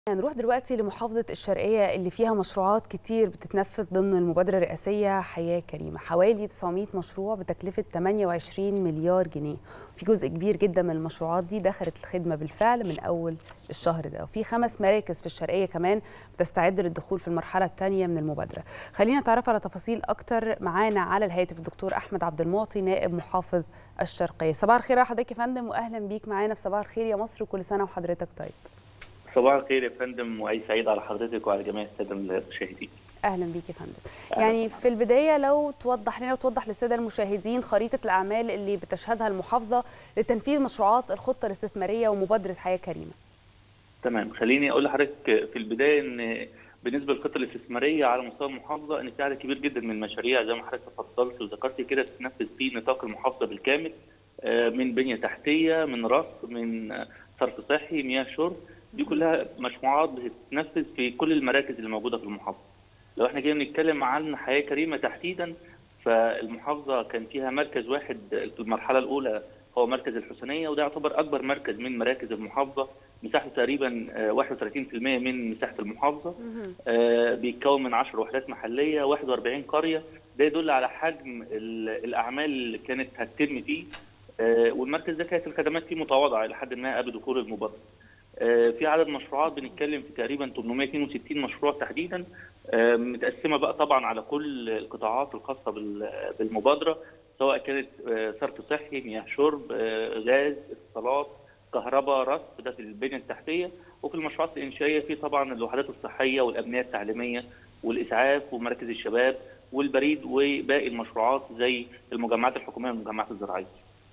هنروح دلوقتي لمحافظة الشرقية اللي فيها مشروعات كتير بتتنفذ ضمن المبادرة الرئاسية حياة كريمة حوالي 900 مشروع بتكلفة 28 مليار جنيه في جزء كبير جدا من المشروعات دي دخلت الخدمة بالفعل من أول الشهر ده وفي خمس مراكز في الشرقية كمان بتستعد للدخول في المرحلة الثانية من المبادرة خلينا نتعرف على تفاصيل أكتر معانا على الهاتف الدكتور أحمد عبد المعطي نائب محافظ الشرقية صباح الخير يا حضرتك يا فندم وأهلا بيك معانا في صباح الخير يا مصر وكل سنة وحضرتك طيب صباح الخير يا فندم وعيد سعيد على حضرتك وعلى جميع الساده المشاهدين. اهلا بيك يا فندم. يعني في البدايه لو توضح لنا وتوضح للساده المشاهدين خريطه الاعمال اللي بتشهدها المحافظه لتنفيذ مشروعات الخطه الاستثماريه ومبادره حياه كريمه. تمام خليني اقول لحضرتك في البدايه ان بالنسبه للخطه الاستثماريه على مستوى المحافظه ان في عدد كبير جدا من المشاريع زي ما حضرتك تفضلت وذكرت كده تتنفذ في نطاق المحافظه بالكامل من بنيه تحتيه من رصف من صرف صحي مياه شرب دي كلها مشروعات بتتنفذ في كل المراكز اللي موجوده في المحافظه. لو احنا جينا نتكلم عن حياه كريمه تحديدا فالمحافظه كان فيها مركز واحد في المرحله الاولى هو مركز الحسينيه وده يعتبر اكبر مركز من مراكز المحافظه مساحته تقريبا 31% من مساحه المحافظه آه بيتكون من 10 وحدات محليه 41 قريه ده يدل على حجم الاعمال اللي كانت هتتم فيه آه والمركز ده كانت الخدمات فيه متواضعه الى حد ما قبل دخول المبادره. في عدد مشروعات بنتكلم في تقريبا 862 مشروع تحديدا متقسمه بقى طبعا على كل القطاعات الخاصه بالمبادره سواء كانت صرف صحي، مياه شرب، غاز، اتصالات، كهرباء، رصف ده في البنيه التحتيه وفي المشروعات الانشائيه في طبعا الوحدات الصحيه والابنيه التعليميه والاسعاف ومراكز الشباب والبريد وباقي المشروعات زي المجمعات الحكوميه والمجمعات الزراعيه.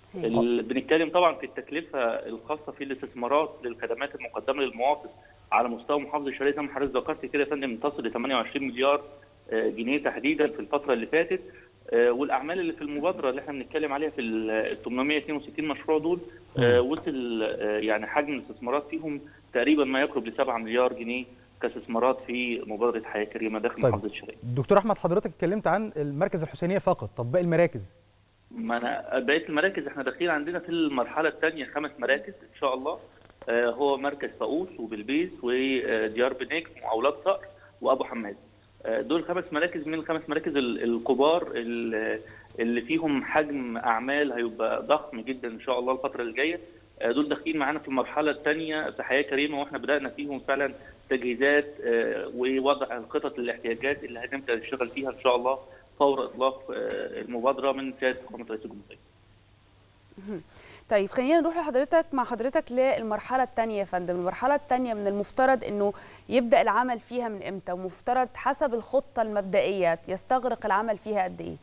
بنتكلم طبعا في التكلفه الخاصه في الاستثمارات للخدمات المقدمه للمواطن على مستوى محافظه الشرقيه زي ما حضرتك ذكرت كده يا فندم تصل ل 28 مليار جنيه تحديدا في الفتره اللي فاتت والاعمال اللي في المبادره اللي احنا بنتكلم عليها في ال 862 مشروع دول وصل يعني حجم الاستثمارات فيهم تقريبا ما يقرب ل 7 مليار جنيه كاستثمارات في مبادره حياه كريمه داخل طيب. محافظه الشرقيه. دكتور احمد حضرتك اتكلمت عن المركز الحسينيه فقط، طب باقي المراكز؟ ما انا بقيه المراكز احنا داخلين عندنا في المرحله الثانيه خمس مراكز ان شاء الله آه هو مركز فاقوس وبلبيس وديار بنجم واولاد صقر وابو حماد آه دول خمس مراكز من الخمس مراكز الكبار اللي فيهم حجم اعمال هيبقى ضخم جدا ان شاء الله الفتره اللي جايه آه دول داخلين معانا في المرحله الثانيه في حياه كريمه واحنا بدانا فيهم فعلا تجهيزات ووضع الخطط للاحتياجات اللي هنبدا نشتغل فيها ان شاء الله فور اطلاق المبادره من سياده فخامه رئيس الجمهوريه. طيب خلينا نروح لحضرتك مع حضرتك للمرحله الثانيه يا فندم، المرحله الثانيه من المفترض انه يبدا العمل فيها من امتى؟ ومفترض حسب الخطه المبدئيه يستغرق العمل فيها قد ايه؟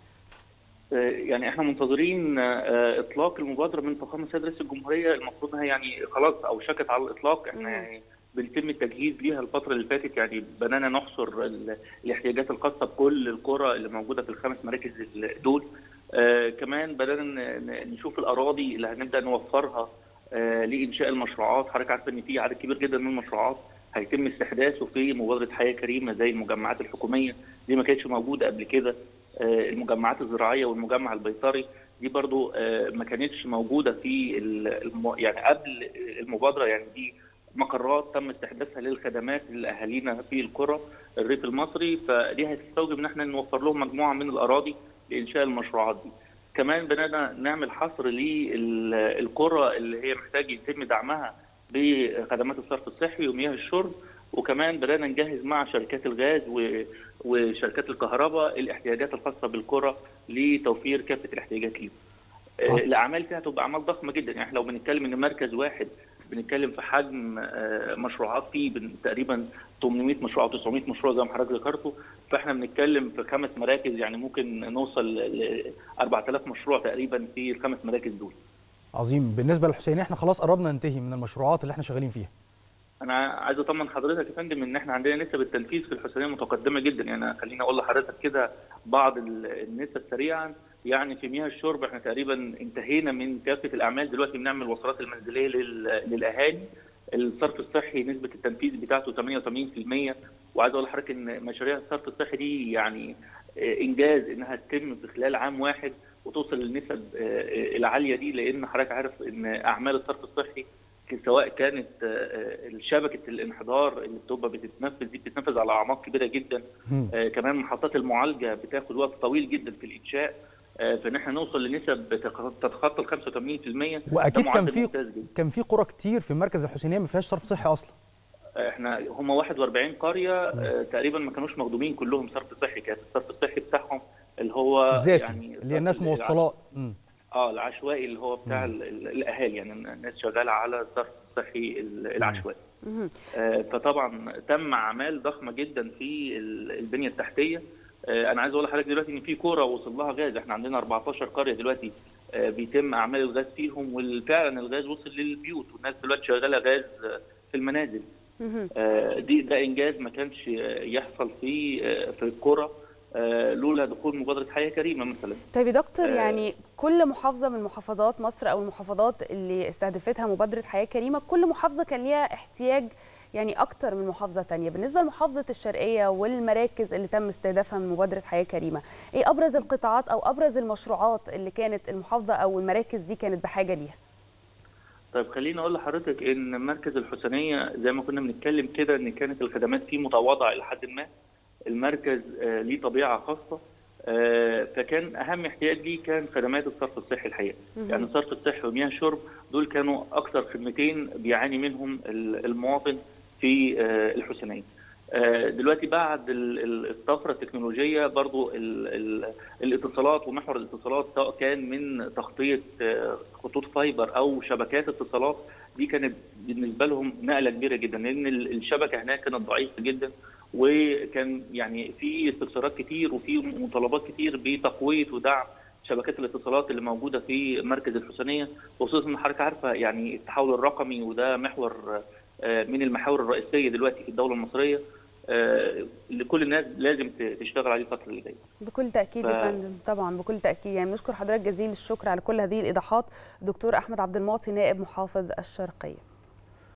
يعني احنا منتظرين اطلاق المبادره من فخامه سيد رئيس الجمهوريه المفروض انها يعني خلاص اوشكت على الاطلاق احنا يعني بنتم التجهيز ليها الفترة اللي فاتت يعني بدأنا نحصر الاحتياجات الخاصة بكل القرى اللي موجودة في الخمس مراكز دول آه كمان بدأنا نشوف الأراضي اللي هنبدأ نوفرها آه لإنشاء المشروعات حضرتك عارفة إن في عدد كبير جدا من المشروعات هيتم استحداثه في مبادرة حياة كريمة زي المجمعات الحكومية دي ما كانتش موجودة قبل كده آه المجمعات الزراعية والمجمع البيطري دي برضو آه ما كانتش موجودة في الم... يعني قبل المبادرة يعني دي مقرات تم استحداثها للخدمات لاهالينا في القرى الريف المصري فدي هتستوجب ان احنا نوفر لهم مجموعه من الاراضي لانشاء المشروعات دي. كمان بدانا نعمل حصر للقرى اللي هي محتاج يتم دعمها بخدمات الصرف الصحي ومياه الشرب وكمان بدانا نجهز مع شركات الغاز وشركات الكهرباء الاحتياجات الخاصه بالقرى لتوفير كافه الاحتياجات ليهم. الاعمال فيها هتبقى اعمال ضخمه جدا يعني احنا لو بنتكلم ان مركز واحد بنتكلم في حجم مشروعات فيه تقريبا 800 مشروع او 900 مشروع زي ما حضرتك ذكرته فاحنا بنتكلم في خمس مراكز يعني ممكن نوصل ل 4000 مشروع تقريبا في الخمس مراكز دول. عظيم بالنسبه للحسينيه احنا خلاص قربنا ننتهي من المشروعات اللي احنا شغالين فيها. انا عايز اطمن حضرتك يا فندم ان احنا عندنا نسب التنفيذ في الحسينيه متقدمه جدا يعني خليني اقول لحضرتك كده بعض النسب سريعا يعني في مياه الشرب احنا تقريبا انتهينا من كافه الاعمال دلوقتي بنعمل وصلات المنزليه للاهالي الصرف الصحي نسبه التنفيذ بتاعته 88% وعايز اقول لحضرتك ان مشاريع الصرف الصحي دي يعني انجاز انها تتم في خلال عام واحد وتوصل للنسب العاليه دي لان حضرتك عارف ان اعمال الصرف الصحي سواء كانت شبكه الانحدار اللي بتبقى بتتنفذ دي بتتنفذ على اعماق كبيره جدا كمان محطات المعالجه بتاخد وقت طويل جدا في الانشاء فان احنا نوصل لنسب تتخطى ال 85% واكيد كان في كان في قرى كتير في مركز الحسينيه ما فيهاش صرف صحي اصلا احنا هم 41 قريه تقريبا ما كانوش مخدومين كلهم صرف صحي كان الصرف الصحي بتاعهم اللي هو ذاتي يعني اللي هي الناس موصلات اه العشوائي اللي هو بتاع الاهالي يعني الناس شغاله على الصرف الصحي العشوائي آه فطبعا تم اعمال ضخمه جدا في البنيه التحتيه آه انا عايز اقول لحضرتك دلوقتي ان في كوره وصل لها غاز احنا عندنا 14 قريه دلوقتي آه بيتم اعمال الغاز فيهم وفعلا الغاز وصل للبيوت والناس دلوقتي شغاله غاز في المنازل دي ده انجاز ما كانش يحصل في في القرى لولا دخول مبادره حياه كريمه مثلا. طيب يا دكتور يعني كل محافظه من محافظات مصر او المحافظات اللي استهدفتها مبادره حياه كريمه كل محافظه كان ليها احتياج يعني اكتر من محافظه ثانيه، بالنسبه لمحافظه الشرقيه والمراكز اللي تم استهدافها من مبادره حياه كريمه، ايه ابرز القطاعات او ابرز المشروعات اللي كانت المحافظه او المراكز دي كانت بحاجه ليها؟ طيب خليني اقول لحضرتك ان مركز الحسينيه زي ما كنا بنتكلم كده ان كانت الخدمات فيه متواضعه الى حد ما المركز آه ليه طبيعه خاصه آه فكان اهم احتياج ليه كان خدمات الصرف الصحي الحقيقه يعني الصرف الصحي ومياه الشرب دول كانوا اكثر خدمتين بيعاني منهم المواطن في آه الحسينيه دلوقتي بعد الطفره التكنولوجيه برضو ال ال الاتصالات ومحور الاتصالات سواء كان من تغطيه خطوط فايبر او شبكات اتصالات دي كانت بالنسبه لهم نقله كبيره جدا لان الشبكه هناك كانت ضعيفه جدا وكان يعني في استفسارات كتير وفي مطالبات كتير بتقويه ودعم شبكات الاتصالات اللي موجوده في مركز الحسينيه خصوصا ان حضرتك عارفه يعني التحول الرقمي وده محور من المحاور الرئيسيه دلوقتي في الدوله المصريه اللي كل الناس لازم تشتغل عليه الفتره اللي جايه. بكل تاكيد ف... يا فندم طبعا بكل تاكيد يعني بنشكر حضرتك جزيل الشكر على كل هذه الايضاحات دكتور احمد عبد المعطي نائب محافظ الشرقيه.